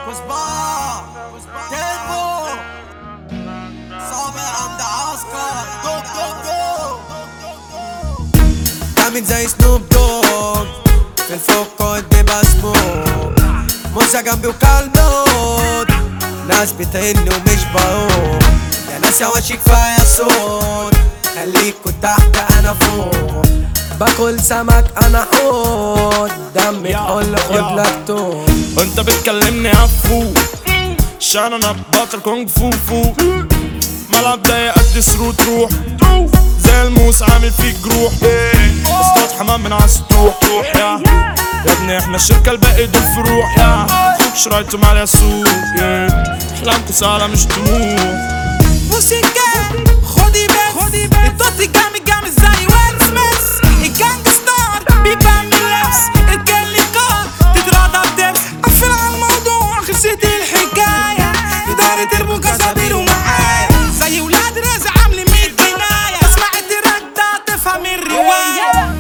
كزبار تيمبو صابع عند عسكر دوب دوب دوب عامل زي سنوب دوغ في الفوق كنت بسموك موزة جنبي وكالموت ناس بتهن ومش بقوم يا ناس يا وشي كفاية صوت خليكوا تحت انا فوق باكل سمك انا حوت دمي حل خد لك توت وانت بتكلمني عفو عشان انا بطل كونغ فو فو ملعب ضيق قد سرو تروح زي الموس عامل فيك جروح اصطاد حمام من على السطوح يا يا ابني احنا الشركة الباقي دول فروح يا شرايطهم على السوق يا. احلامكوا سهلة مش طموح موسيقى خدي بس خدي بس التوتي جامد جامد زي ويل سميث الجانج ستار بيبان من اللبس الكل كار تتراضى بدبس قفل على الموضوع خلصت الحكاية إدارة المكاسبين ومعايا زي ولاد رزق عاملين مية جناية اسمع التراك ده تفهم الرواية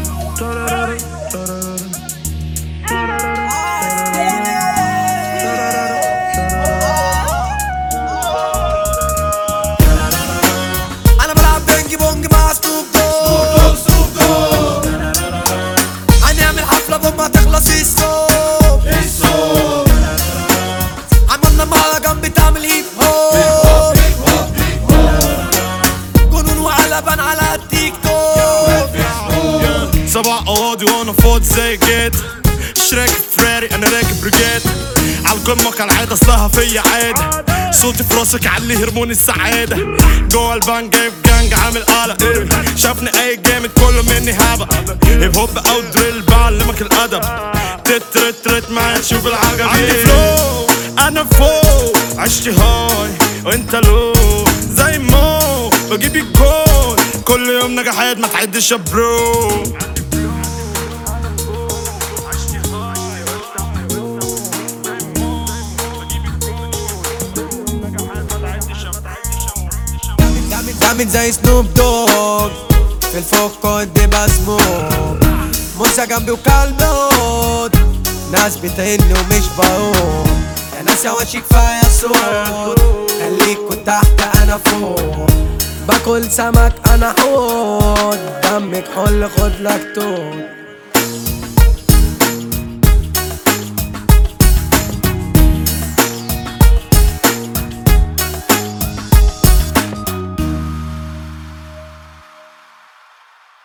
انا بلعب بينج بونج مع سنوب دوغ هنعمل حفلة بما تخلص الصوب عملنا مهرجان بتعمل هيب هوب جنون وقلبان على التيك توك سبع قواضي وانا فاضي زي جيت مش راكب فراري انا راكب بريجيت على القمة كالعادة اصلها فيا عادة صوتي في راسك علي هرمون السعادة جوه البان جايب جانج عامل قلق إيه. شافني اي جامد كله مني هبق هيب هوب او دريل بعلمك الادب تت ترت ترت معايا تشوف العجب عندي فلو انا فوق عشتي هاي وانت لو زي مو بجيب الجول كل يوم نجاحات ما تعدش يا برو جامد زي سنوب دوغ في الفوق كنت بسموك موزة جنبي وكالموت ناس بتهن ومش بقوم يا ناس يا وشي كفاية صوت خليكوا تحت انا فوق باكل سمك انا حوت دمك حل خد لك توت